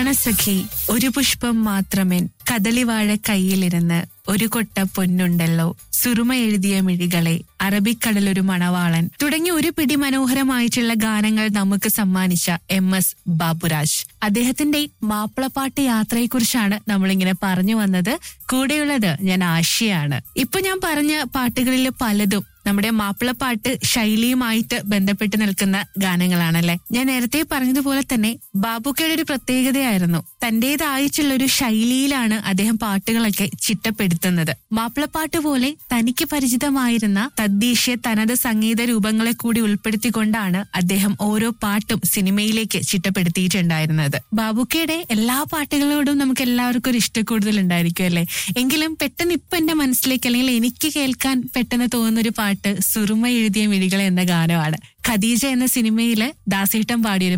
പ്രാണസഖി ഒരു പുഷ്പം മാത്രമെൻ കദളിവാഴ കയ്യിലിരുന്ന് ഒരു കൊട്ട പൊന്നുണ്ടല്ലോ സുറുമ എഴുതിയ മിഴികളെ അറബിക്കടലൊരു മണവാളൻ തുടങ്ങി ഒരു പിടി മനോഹരമായിട്ടുള്ള ഗാനങ്ങൾ നമുക്ക് സമ്മാനിച്ച എം എസ് ബാബുരാജ് അദ്ദേഹത്തിന്റെ മാപ്പിളപ്പാട്ട് യാത്രയെക്കുറിച്ചാണ് നമ്മളിങ്ങനെ പറഞ്ഞു വന്നത് കൂടെയുള്ളത് ഞാൻ ആശയാണ് ഇപ്പൊ ഞാൻ പറഞ്ഞ പാട്ടുകളിൽ പലതും നമ്മുടെ മാപ്പിളപ്പാട്ട് ശൈലിയുമായിട്ട് ബന്ധപ്പെട്ട് നിൽക്കുന്ന ഗാനങ്ങളാണല്ലേ ഞാൻ നേരത്തെ പറഞ്ഞതുപോലെ തന്നെ ബാബുക്കയുടെ ഒരു പ്രത്യേകതയായിരുന്നു തന്റേതായിട്ടുള്ള ഒരു ശൈലിയിലാണ് അദ്ദേഹം പാട്ടുകളൊക്കെ ചിട്ടപ്പെടുത്തുന്നത് മാപ്പിളപ്പാട്ട് പോലെ തനിക്ക് പരിചിതമായിരുന്ന തദ്ദേശീയ തനത് സംഗീത രൂപങ്ങളെ കൂടി ഉൾപ്പെടുത്തിക്കൊണ്ടാണ് അദ്ദേഹം ഓരോ പാട്ടും സിനിമയിലേക്ക് ചിട്ടപ്പെടുത്തിയിട്ടുണ്ടായിരുന്നത് ബാബുക്കയുടെ എല്ലാ പാട്ടുകളോടും നമുക്ക് എല്ലാവർക്കും ഒരു ഇഷ്ടക്കൂടുതൽ ഉണ്ടായിരിക്കും അല്ലേ എങ്കിലും പെട്ടെന്ന് ഇപ്പൊ എന്റെ മനസ്സിലേക്ക് അല്ലെങ്കിൽ എനിക്ക് കേൾക്കാൻ പെട്ടെന്ന് തോന്നുന്ന ഒരു പാട്ട് സുറുമ എഴുതിയ മിഴികൾ എന്ന ഗാനമാണ് ഖദീജ എന്ന സിനിമയില് ദാസേട്ടൻ പാടിയൊരു